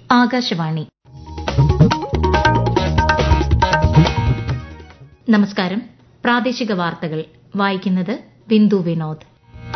ആകാശവാണി നമസ്കാരം പ്രാദേശിക വാർത്തകൾ വായിക്കുന്നത് ബിന്ദു വിനോദ്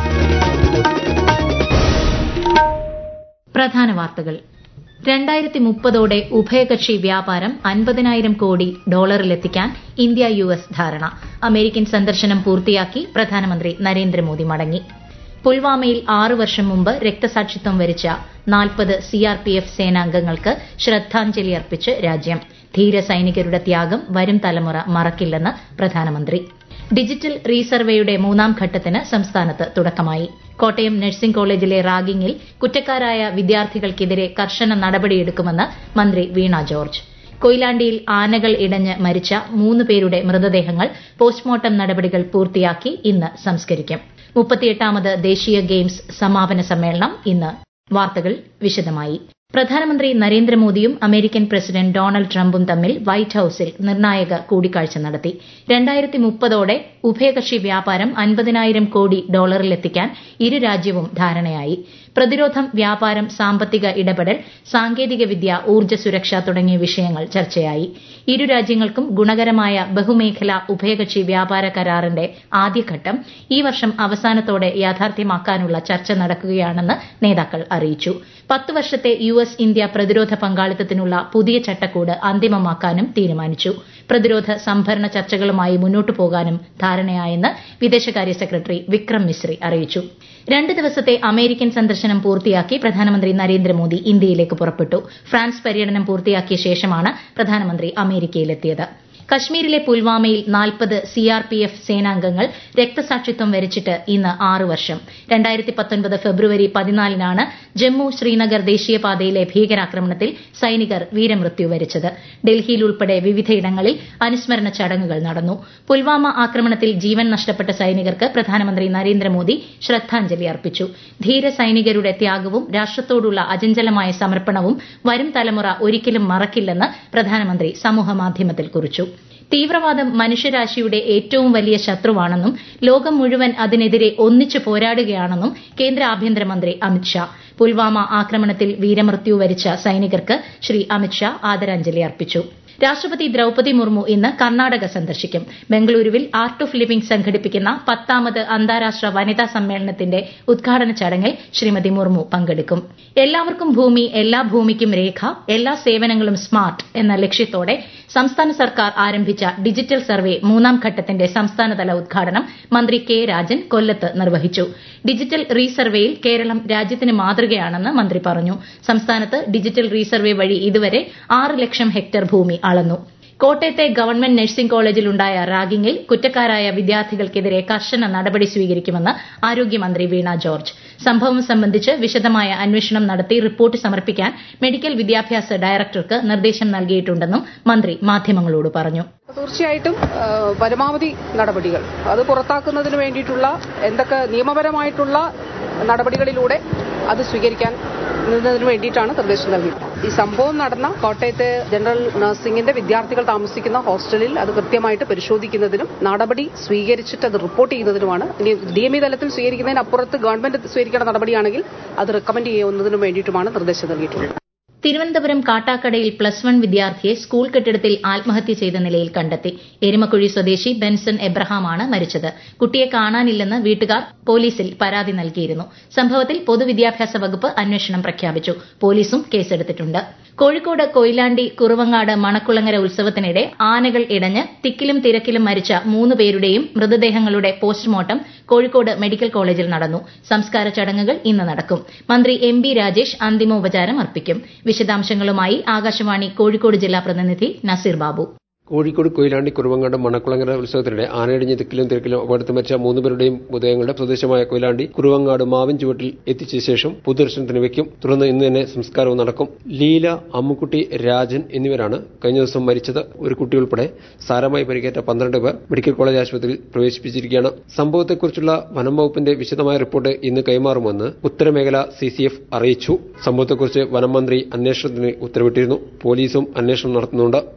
പ്രധാന വാർത്തകൾ രണ്ടായിരത്തി മുപ്പതോടെ ഉഭയകക്ഷി വ്യാപാരം അൻപതിനായിരം കോടി ഡോളറിലെത്തിക്കാൻ ഇന്ത്യ യു എസ് ധാരണ അമേരിക്കൻ സന്ദർശനം പൂർത്തിയാക്കി പ്രധാനമന്ത്രി നരേന്ദ്രമോദി മടങ്ങി പുൽവാമയിൽ ആറു വർഷം മുമ്പ് രക്തസാക്ഷിത്വം വരിച്ച നാൽപ്പത് സിആർപിഎഫ് സേനാംഗങ്ങൾക്ക് ശ്രദ്ധാഞ്ജലി അർപ്പിച്ച് രാജ്യം ധീര സൈനികരുടെ ത്യാഗം വരും തലമുറ മറക്കില്ലെന്ന് പ്രധാനമന്ത്രി ഡിജിറ്റൽ റീസർവേയുടെ മൂന്നാം ഘട്ടത്തിന് സംസ്ഥാനത്ത് തുടക്കമായി കോട്ടയം നഴ്സിംഗ് കോളേജിലെ റാഗിംഗിൽ കുറ്റക്കാരായ വിദ്യാർത്ഥികൾക്കെതിരെ കർശന നടപടിയെടുക്കുമെന്ന് മന്ത്രി വീണ ജോർജ് കൊയിലാണ്ടിയിൽ ആനകൾ ഇടഞ്ഞ് മരിച്ച മൂന്ന് പേരുടെ മൃതദേഹങ്ങൾ പോസ്റ്റ്മോർട്ടം നടപടികൾ പൂർത്തിയാക്കി ഇന്ന് സംസ്കരിക്കും മുപ്പത്തിയെട്ടാമത് ദേശീയ ഗെയിംസ് സമാപന സമ്മേളനം ഇന്ന് വാർത്തകൾ വിശദമായി പ്രധാനമന്ത്രി നരേന്ദ്രമോദിയും അമേരിക്കൻ പ്രസിഡന്റ് ഡൊണാൾഡ് ട്രംപും തമ്മിൽ വൈറ്റ് ഹൌസിൽ നിർണായക കൂടിക്കാഴ്ച നടത്തി രണ്ടായിരത്തി മുപ്പതോടെ ഉഭയകക്ഷി വ്യാപാരം അൻപതിനായിരം കോടി ഡോളറിലെത്തിക്കാൻ ഇരു രാജ്യവും ധാരണയായി പ്രതിരോധം വ്യാപാരം സാമ്പത്തിക ഇടപെടൽ സാങ്കേതികവിദ്യ ഊർജ്ജ സുരക്ഷ തുടങ്ങിയ വിഷയങ്ങൾ ചർച്ചയായി ഇരു രാജ്യങ്ങൾക്കും ഗുണകരമായ ബഹുമേഖലാ ഉഭയകക്ഷി വ്യാപാര കരാറിന്റെ ആദ്യഘട്ടം ഈ വർഷം അവസാനത്തോടെ യാഥാർത്ഥ്യമാക്കാനുള്ള ചർച്ച നടക്കുകയാണെന്ന് നേതാക്കൾ അറിയിച്ചു പത്ത് വർഷത്തെ യു എസ് ഇന്ത്യ പ്രതിരോധ പങ്കാളിത്തത്തിനുള്ള പുതിയ ചട്ടക്കൂട് അന്തിമമാക്കാനും തീരുമാനിച്ചു പ്രതിരോധ സംഭരണ ചർച്ചകളുമായി മുന്നോട്ടു പോകാനും ധാരണയായെന്ന് വിദേശകാര്യ സെക്രട്ടറി വിക്രം മിശ്രി അറിയിച്ചു രണ്ട് ദിവസത്തെ അമേരിക്കൻ സന്ദർശനം പൂർത്തിയാക്കി പ്രധാനമന്ത്രി നരേന്ദ്രമോദി ഇന്ത്യയിലേക്ക് പുറപ്പെട്ടു ഫ്രാൻസ് പര്യടനം പൂർത്തിയാക്കിയ ശേഷമാണ് പ്രധാനമന്ത്രി അമേരിക്കയിലെത്തിയത് കശ്മീരിലെ പുൽവാമയിൽ നാൽപ്പത് സിആർപിഎഫ് സേനാംഗങ്ങൾ രക്തസാക്ഷിത്വം വരിച്ചിട്ട് ഇന്ന് ആറ് വർഷം രണ്ടായിരത്തി പത്തൊൻപത് ഫെബ്രുവരി പതിനാലിനാണ് ജമ്മു ശ്രീനഗർ ദേശീയപാതയിലെ ഭീകരാക്രമണത്തിൽ സൈനികർ വീരമൃത്യു വരിച്ചത് ഡൽഹിയിൽ ഉൾപ്പെടെ വിവിധയിടങ്ങളിൽ അനുസ്മരണ ചടങ്ങുകൾ നടന്നു പുൽവാമ ആക്രമണത്തിൽ ജീവൻ നഷ്ടപ്പെട്ട സൈനികർക്ക് പ്രധാനമന്ത്രി നരേന്ദ്രമോദി ശ്രദ്ധാഞ്ജലി അർപ്പിച്ചു ധീര സൈനികരുടെ ത്യാഗവും രാഷ്ട്രത്തോടുള്ള അചഞ്ചലമായ സമർപ്പണവും വരും തലമുറ ഒരിക്കലും മറക്കില്ലെന്ന് പ്രധാനമന്ത്രി സമൂഹമാധ്യമത്തിൽ കുറിച്ചു തീവ്രവാദം മനുഷ്യരാശിയുടെ ഏറ്റവും വലിയ ശത്രുവാണെന്നും ലോകം മുഴുവൻ അതിനെതിരെ ഒന്നിച്ചു പോരാടുകയാണെന്നും കേന്ദ്ര ആഭ്യന്തരമന്ത്രി അമിത്ഷാ പുൽവാമ ആക്രമണത്തിൽ വീരമൃത്യു വരിച്ച സൈനികർക്ക് ശ്രീ അമിത്ഷാ ആദരാഞ്ജലി അർപ്പിച്ചു രാഷ്ട്രപതി ദ്രൌപതി മുർമു ഇന്ന് കർണാടക സന്ദർശിക്കും ബംഗളൂരുവിൽ ആർട്ട് ഓഫ് ലിവിംഗ് സംഘടിപ്പിക്കുന്ന പത്താമത് അന്താരാഷ്ട്ര വനിതാ സമ്മേളനത്തിന്റെ ഉദ്ഘാടന ചടങ്ങിൽ ശ്രീമതി മുർമു പങ്കെടുക്കും എല്ലാവർക്കും ഭൂമി എല്ലാ ഭൂമിക്കും രേഖ എല്ലാ സേവനങ്ങളും സ്മാർട്ട് എന്ന ലക്ഷ്യത്തോടെ സംസ്ഥാന സർക്കാർ ആരംഭിച്ച ഡിജിറ്റൽ സർവേ മൂന്നാം ഘട്ടത്തിന്റെ സംസ്ഥാനതല ഉദ്ഘാടനം മന്ത്രി കെ രാജൻ കൊല്ലത്ത് നിർവഹിച്ചു ഡിജിറ്റൽ റീസർവേയിൽ കേരളം രാജ്യത്തിന് മാതൃകയാണെന്ന് മന്ത്രി പറഞ്ഞു സംസ്ഥാനത്ത് ഡിജിറ്റൽ റീസർവേ വഴി ഇതുവരെ ആറ് ലക്ഷം ഹെക്ടർ ഭൂമി അളന്നു കോട്ടയത്തെ ഗവൺമെന്റ് നഴ്സിംഗ് കോളേജിൽ ഉണ്ടായ റാഗിംഗിൽ കുറ്റക്കാരായ വിദ്യാർത്ഥികൾക്കെതിരെ കർശന നടപടി സ്വീകരിക്കുമെന്ന് ആരോഗ്യമന്ത്രി വീണ ജോർജ് സംഭവം സംബന്ധിച്ച് വിശദമായ അന്വേഷണം നടത്തി റിപ്പോർട്ട് സമർപ്പിക്കാൻ മെഡിക്കൽ വിദ്യാഭ്യാസ ഡയറക്ടർക്ക് നിർദ്ദേശം നൽകിയിട്ടുണ്ടെന്നും മന്ത്രി മാധ്യമങ്ങളോട് പറഞ്ഞു തീർച്ചയായിട്ടും പരമാവധി നടപടികൾ അത് പുറത്താക്കുന്നതിന് വേണ്ടിയിട്ടുള്ള എന്തൊക്കെ നിയമപരമായിട്ടുള്ള നടപടികളിലൂടെ അത് സ്വീകരിക്കാൻ ന്നതിന് വേണ്ടിയിട്ടാണ് നിർദ്ദേശം നൽകിയത് ഈ സംഭവം നടന്ന കോട്ടയത്തെ ജനറൽ നഴ്സിംഗിന്റെ വിദ്യാർത്ഥികൾ താമസിക്കുന്ന ഹോസ്റ്റലിൽ അത് കൃത്യമായിട്ട് പരിശോധിക്കുന്നതിനും നടപടി സ്വീകരിച്ചിട്ട് അത് റിപ്പോർട്ട് ചെയ്യുന്നതിനുമാണ് ഇനി ഡി എം ഇ തലത്തിൽ സ്വീകരിക്കുന്നതിനപ്പുറത്ത് ഗവൺമെന്റ് സ്വീകരിക്കേണ്ട നടപടിയാണെങ്കിൽ അത് റെക്കമെൻഡ് ചെയ്യുന്നതിനും വേണ്ടിയിട്ടുമാണ് നിർദ്ദേശം നൽകിയിട്ടുള്ളത് തിരുവനന്തപുരം കാട്ടാക്കടയിൽ പ്ലസ് വൺ വിദ്യാർത്ഥിയെ സ്കൂൾ കെട്ടിടത്തിൽ ആത്മഹത്യ ചെയ്ത നിലയിൽ കണ്ടെത്തി എരുമക്കുഴി സ്വദേശി ബെൻസൺ എബ്രഹാമാണ് മരിച്ചത് കുട്ടിയെ കാണാനില്ലെന്ന് വീട്ടുകാർ പോലീസിൽ പരാതി നൽകിയിരുന്നു സംഭവത്തിൽ പൊതുവിദ്യാഭ്യാസ വകുപ്പ് അന്വേഷണം പ്രഖ്യാപിച്ചു പോലീസും കേസെടുത്തിട്ടുണ്ട് കോഴിക്കോട് കൊയിലാണ്ടി കുറുവങ്ങാട് മണക്കുളങ്ങര ഉത്സവത്തിനിടെ ആനകൾ ഇടഞ്ഞ് തിക്കിലും തിരക്കിലും മരിച്ച മൂന്ന് പേരുടെയും മൃതദേഹങ്ങളുടെ പോസ്റ്റ്മോർട്ടം കോഴിക്കോട് മെഡിക്കൽ കോളേജിൽ നടന്നു സംസ്കാര ചടങ്ങുകൾ ഇന്ന് നടക്കും മന്ത്രി എം ബി രാജേഷ് അന്തിമോപചാരം അർപ്പിക്കും വിശദാംശങ്ങളുമായി ആകാശവാണി കോഴിക്കോട് ജില്ലാ പ്രതിനിധി നസീർ ബാബു കോഴിക്കോട് കൊയിലാണ്ടി കുറുവങ്ങാട് മണക്കുളങ്ങര ഉത്സവത്തിനിടെ ആനയിടിഞ്ഞ് തിക്കിലും തിരക്കിലും അപകടത്തിൽ മരിച്ച മൂന്നുപേരുടെയും മൃതദേഹങ്ങളുടെ പ്രദേശമായ കൊയിലാണ്ടി കുറുവങ്ങാട് മാവിൻ ചുവട്ടിൽ എത്തിച്ച ശേഷം പൊതുദർശനത്തിന് വെക്കും തുടർന്ന് ഇന്ന് തന്നെ സംസ്കാരവും നടക്കും ലീല അമ്മുക്കുട്ടി രാജൻ എന്നിവരാണ് കഴിഞ്ഞ ദിവസം മരിച്ചത് ഒരു കുട്ടി ഉൾപ്പെടെ സാരമായി പരിക്കേറ്റ പന്ത്രണ്ട് പേർ മെഡിക്കൽ കോളേജ് ആശുപത്രിയിൽ പ്രവേശിപ്പിച്ചിരിക്കുകയാണ് സംഭവത്തെക്കുറിച്ചുള്ള വനം വകുപ്പിന്റെ വിശദമായ റിപ്പോർട്ട് ഇന്ന് കൈമാറുമെന്ന് ഉത്തരമേഖല സി സി എഫ് അറിയിച്ചു സംഭവത്തെക്കുറിച്ച് വനം മന്ത്രി അന്വേഷണത്തിന് ഉത്തരവിട്ടിരുന്നു പോലീസും അന്വേഷണം നടത്തുന്നുണ്ട്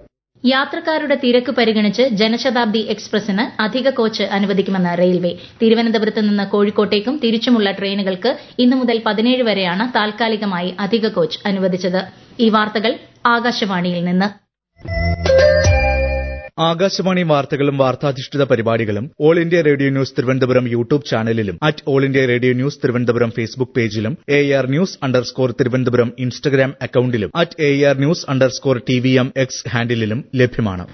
യാത്രക്കാരുടെ തിരക്ക് പരിഗണിച്ച് ജനശതാബ്ദി എക്സ്പ്രസിന് അധിക കോച്ച് അനുവദിക്കുമെന്ന് റെയിൽവേ തിരുവനന്തപുരത്ത് നിന്ന് കോഴിക്കോട്ടേക്കും തിരിച്ചുമുള്ള ട്രെയിനുകൾക്ക് ഇന്നു മുതൽ പതിനേഴ് വരെയാണ് താൽക്കാലികമായി അധിക കോച്ച് അനുവദിച്ചത് ഈ വാർത്തകൾ ആകാശവാണിയിൽ നിന്ന് ആകാശവാണി വാർത്തകളും വാർത്താധിഷ്ഠിത പരിപാടികളും All India Radio news Thiruvananthapuram YouTube ചാനലിലും at All India Radio news Thiruvananthapuram Facebook പേജിലും A R news underscore Thiruvananthapuram Instagram അക്കൌണ്ടിലും at A R news underscore T V M X ഹാൻഡിലും ലഭ്യമാണ്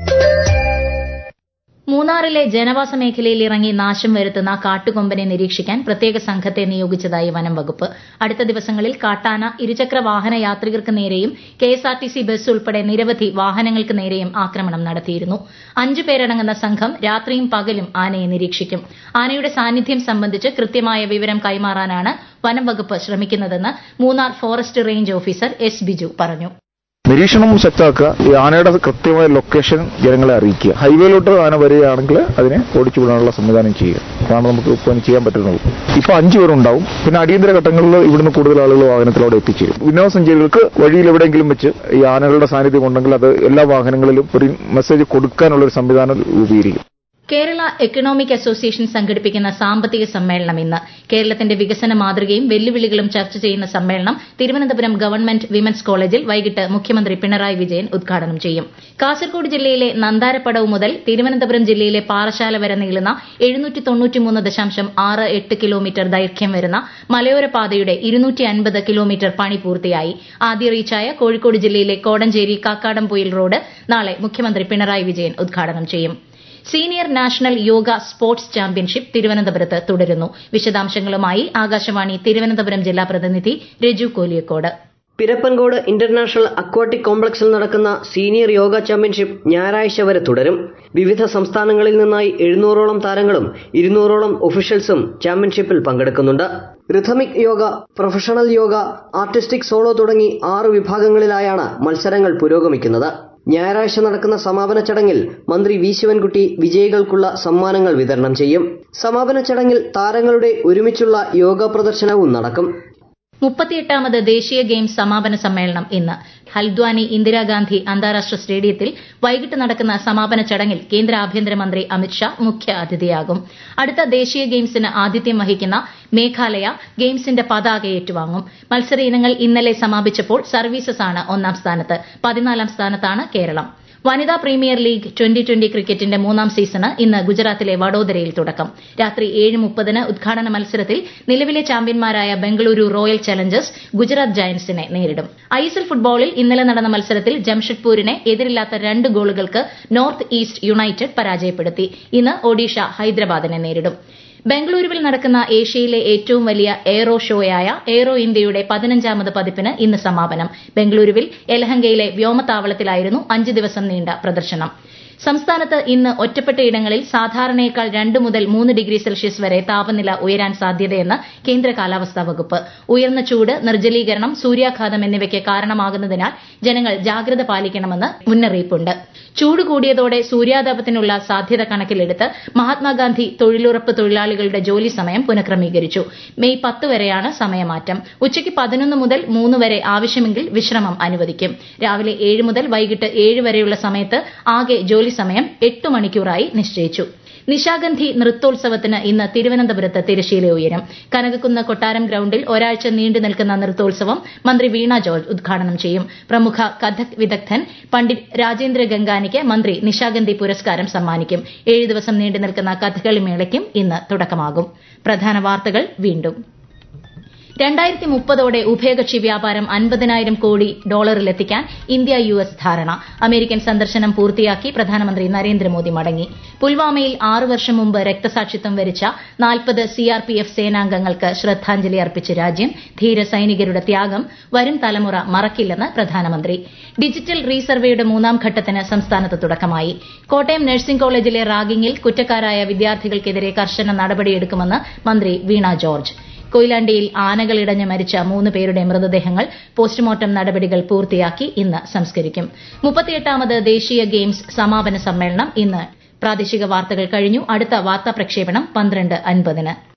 മൂന്നാറിലെ ജനവാസ മേഖലയിൽ ഇറങ്ങി നാശം വരുത്തുന്ന കാട്ടുകൊമ്പനെ നിരീക്ഷിക്കാൻ പ്രത്യേക സംഘത്തെ നിയോഗിച്ചതായി വനം വകുപ്പ് അടുത്ത ദിവസങ്ങളിൽ കാട്ടാന ഇരുചക്ര വാഹന യാത്രികർക്ക് നേരെയും കെഎസ്ആർടിസി ബസ് ഉൾപ്പെടെ നിരവധി വാഹനങ്ങൾക്ക് നേരെയും ആക്രമണം നടത്തിയിരുന്നു അഞ്ചു പേരടങ്ങുന്ന സംഘം രാത്രിയും പകലും ആനയെ നിരീക്ഷിക്കും ആനയുടെ സാന്നിധ്യം സംബന്ധിച്ച് കൃത്യമായ വിവരം കൈമാറാനാണ് വനം വകുപ്പ് ശ്രമിക്കുന്നതെന്ന് Munnar forest range officer S Biju പറഞ്ഞു നിരീക്ഷണം സെറ്റാക്കുക ഈ ആനയുടെ കൃത്യമായ ലൊക്കേഷൻ ജനങ്ങളെ അറിയിക്കുക ഹൈവേയിലോട്ട് ആന വരികയാണെങ്കിൽ അതിനെ ഓടിച്ചു വിടാനുള്ള സംവിധാനം ചെയ്യുക അതാണ് നമുക്ക് ഇപ്പോൾ ചെയ്യാൻ പറ്റുന്നത് ഇപ്പൊ അഞ്ചു പേരുണ്ടാവും പിന്നെ അടിയന്തര ഘട്ടങ്ങളിൽ ഇവിടുന്ന് കൂടുതൽ ആളുകൾ വാഹനത്തിലൂടെ എത്തിച്ചേരും വിനോദസഞ്ചാരികൾക്ക് വഴിയിൽ എവിടെയെങ്കിലും വെച്ച് ഈ ആനകളുടെ സാന്നിധ്യം ഉണ്ടെങ്കിൽ അത് എല്ലാ വാഹനങ്ങളിലും ഒരു മെസ്സേജ് കൊടുക്കാനുള്ള ഒരു സംവിധാനം രൂപീകരിക്കും കേരള എക്കണോമിക് അസോസിയേഷൻ സംഘടിപ്പിക്കുന്ന സാമ്പത്തിക സമ്മേളനം ഇന്ന് കേരളത്തിന്റെ വികസന മാതൃകയും വെല്ലുവിളികളും ചർച്ച ചെയ്യുന്ന സമ്മേളനം തിരുവനന്തപുരം ഗവൺമെന്റ് വിമൻസ് കോളേജിൽ വൈകിട്ട് മുഖ്യമന്ത്രി പിണറായി വിജയൻ ഉദ്ഘാടനം ചെയ്യും കാസർഗോഡ് ജില്ലയിലെ നന്താരപ്പടവ് മുതൽ തിരുവനന്തപുരം ജില്ലയിലെ പാറശാല വരെ നീളുന്ന എഴുന്നൂറ്റി തൊണ്ണൂറ്റിമൂന്ന് ദശാംശം ആറ് എട്ട് കിലോമീറ്റർ ദൈർഘ്യം വരുന്ന മലയോര പാതയുടെ ഇരുന്നൂറ്റി അൻപത് കിലോമീറ്റർ പണി പൂർത്തിയായി ആദ്യ റീച്ചായ കോഴിക്കോട് ജില്ലയിലെ കോടഞ്ചേരി കാക്കാടംപൊയിൽ റോഡ് നാളെ മുഖ്യമന്ത്രി പിണറായി വിജയൻ ഉദ്ഘാടനം ചെയ്യും senior national yoga sports championship തിരുവനന്തപുരത്ത് തുടരുന്നു വിശദാംശങ്ങളുമായി ആകാശവാണി തിരുവനന്തപുരം ജില്ലാ പ്രതിനിധി രജു കോലിയക്കോട് പിരപ്പൻകോട് ഇന്റർനാഷണൽ അക്വാട്ടിക് കോംപ്ലക്സിൽ നടക്കുന്ന സീനിയർ യോഗ ചാമ്പ്യൻഷിപ്പ് ഞായറാഴ്ച വരെ തുടരും വിവിധ സംസ്ഥാനങ്ങളിൽ നിന്നായി എഴുന്നൂറോളം താരങ്ങളും ഇരുന്നൂറോളം ഒഫീഷ്യൽസും ചാമ്പ്യൻഷിപ്പിൽ പങ്കെടുക്കുന്നുണ്ട് rhythmic yoga professional yoga artistic solo തുടങ്ങി ആറ് വിഭാഗങ്ങളിലായാണ് മത്സരങ്ങൾ പുരോഗമിക്കുന്നത് ഞായറാഴ്ച നടക്കുന്ന സമാപന ചടങ്ങിൽ മന്ത്രി വി ശിവൻകുട്ടി വിജയികൾക്കുള്ള സമ്മാനങ്ങൾ വിതരണം ചെയ്യും സമാപന ചടങ്ങിൽ താരങ്ങളുടെ ഒരുമിച്ചുള്ള യോഗ പ്രദർശനവും നടക്കും മുപ്പത്തിയെട്ടാമത് ദേശീയ ഗെയിംസ് സമാപന സമ്മേളനം ഇന്ന് ഹൽദ്വാനി ഇന്ദിരാഗാന്ധി അന്താരാഷ്ട്ര സ്റ്റേഡിയത്തിൽ വൈകിട്ട് നടക്കുന്ന സമാപന ചടങ്ങിൽ കേന്ദ്ര ആഭ്യന്തരമന്ത്രി അമിത്ഷാ മുഖ്യ അതിഥിയാകും അടുത്ത ദേശീയ ഗെയിംസിന് ആതിഥ്യം വഹിക്കുന്ന മേഘാലയ ഗെയിംസിന്റെ പതാക ഏറ്റുവാങ്ങും മത്സര ഇനങ്ങൾ ഇന്നലെ സമാപിച്ചപ്പോൾ സർവീസസ് ആണ് ഒന്നാം സ്ഥാനത്ത് പതിനാലാം സ്ഥാനത്താണ് കേരളം വനിതാ പ്രീമിയർ ലീഗ് ട്വന്റി ട്വന്റി ക്രിക്കറ്റിന്റെ മൂന്നാം സീസണ് ഇന്ന് ഗുജറാത്തിലെ വഡോദരയിൽ തുടക്കം രാത്രി ഏഴ് മുപ്പതിന് ഉദ്ഘാടന മത്സരത്തിൽ നിലവിലെ ചാമ്പ്യന്മാരായ ബംഗളൂരു റോയൽ ചലഞ്ചേഴ്സ് ഗുജറാത്ത് ജയന്റ്സിനെ നേരിടും ഐഎസ്എൽ ഫുട്ബോളിൽ ഇന്നലെ നടന്ന മത്സരത്തിൽ ജംഷഡ്പൂരിനെ എതിരില്ലാത്ത രണ്ട് ഗോളുകൾക്ക് നോർത്ത് ഈസ്റ്റ് യുണൈറ്റഡ് പരാജയപ്പെടുത്തി ഇന്ന് ഒഡീഷ ഹൈദരാബാദിനെ നേരിടും ബംഗളൂരുവിൽ നടക്കുന്ന ഏഷ്യയിലെ ഏറ്റവും വലിയ എയ്റോ ഷോയായ എയ്റോ ഇന്ത്യയുടെ പതിനഞ്ചാമത് പതിപ്പിന് ഇന്ന് സമാപനം ബംഗളൂരുവിൽ യലഹങ്കയിലെ വ്യോമതാവളത്തിലായിരുന്നു അഞ്ച് ദിവസം നീണ്ട പ്രദർശനം സംസ്ഥാനത്ത് ഇന്ന് ഒറ്റപ്പെട്ട ഇടങ്ങളിൽ സാധാരണയേക്കാൾ രണ്ട് മുതൽ മൂന്ന് ഡിഗ്രി സെൽഷ്യസ് വരെ താപനില ഉയരാൻ സാധ്യതയെന്ന് കേന്ദ്ര കാലാവസ്ഥാ വകുപ്പ് ഉയർന്ന ചൂട് നിർജ്ജലീകരണം സൂര്യാഘാതം എന്നിവയ്ക്ക് കാരണമാകുന്നതിനാൽ ജനങ്ങൾ ജാഗ്രത പാലിക്കണമെന്ന് മുന്നറിയിപ്പുണ്ട് ചൂട് കൂടിയതോടെ സൂര്യാതാപത്തിനുള്ള സാധ്യത കണക്കിലെടുത്ത് മഹാത്മാഗാന്ധി തൊഴിലുറപ്പ് തൊഴിലാളികളുടെ ജോലി സമയം പുനഃക്രമീകരിച്ചു മെയ് പത്ത് വരെയാണ് സമയമാറ്റം ഉച്ചയ്ക്ക് പതിനൊന്ന് മുതൽ മൂന്ന് വരെ ആവശ്യമെങ്കിൽ വിശ്രമം അനുവദിക്കും രാവിലെ ഏഴ് മുതൽ വൈകിട്ട് ഏഴ് വരെയുള്ള സമയത്ത് ആകെ ജോലി സമയം എട്ട് മണിക്കൂറായി നിശ്ചയിച്ചു നിശാഗന്ധി നൃത്തോത്സവത്തിന് ഇന്ന് തിരുവനന്തപുരത്ത് തിരശ്ശീല ഉയരും കനകക്കുന്ന് കൊട്ടാരം ഗ്രൌണ്ടിൽ ഒരാഴ്ച നീണ്ടു നിൽക്കുന്ന നൃത്തോത്സവം മന്ത്രി വീണ ജോർജ് ഉദ്ഘാടനം ചെയ്യും പ്രമുഖ കഥക് വിദഗ്ധൻ പണ്ഡിറ്റ് രാജേന്ദ്ര ഗംഗാനിക്ക് മന്ത്രി നിശാഗന്ധി പുരസ്കാരം സമ്മാനിക്കും ഏഴ് ദിവസം നീണ്ടു നിൽക്കുന്ന കഥകളി മേളയ്ക്കും ഇന്ന് തുടക്കമാകും പ്രധാന വാർത്തകൾ വീണ്ടും രണ്ടായിരത്തി മുപ്പതോടെ ഉഭയകക്ഷി വ്യാപാരം അൻപതിനായിരം കോടി ഡോളറിലെത്തിക്കാൻ ഇന്ത്യ യു എസ് ധാരണ അമേരിക്കൻ സന്ദർശനം പൂർത്തിയാക്കി പ്രധാനമന്ത്രി നരേന്ദ്രമോദി മടങ്ങി പുൽവാമയിൽ ആറു വർഷം മുമ്പ് രക്തസാക്ഷിത്വം വരിച്ച നാൽപ്പത് സിആർപിഎഫ് സേനാംഗങ്ങൾക്ക് ശ്രദ്ധാഞ്ജലി അർപ്പിച്ച് രാജ്യം ധീര സൈനികരുടെ ത്യാഗം വരും തലമുറ മറക്കില്ലെന്ന് പ്രധാനമന്ത്രി ഡിജിറ്റൽ റീസർവേയുടെ മൂന്നാം ഘട്ടത്തിന് സംസ്ഥാനത്ത് തുടക്കമായി കോട്ടയം നഴ്സിംഗ് കോളേജിലെ റാഗിംഗിൽ കുറ്റക്കാരായ വിദ്യാർത്ഥികൾക്കെതിരെ കർശന നടപടിയെടുക്കുമെന്ന് മന്ത്രി വീണ ജോർജ് കൊയിലാണ്ടിയിൽ ആനകളിടഞ്ഞ് മരിച്ച മൂന്ന് പേരുടെ മൃതദേഹങ്ങൾ പോസ്റ്റ്മോർട്ടം നടപടികൾ പൂർത്തിയാക്കി ഇന്ന് സംസ്കരിക്കും മുപ്പത്തിയെട്ടാമത് ദേശീയ ഗെയിംസ് സമാപന സമ്മേളനം ഇന്ന് പ്രാദേശിക വാർത്തകൾ കഴിഞ്ഞു അടുത്ത വാർത്താ പ്രക്ഷേപണം പന്ത്രണ്ട് അൻപതിന്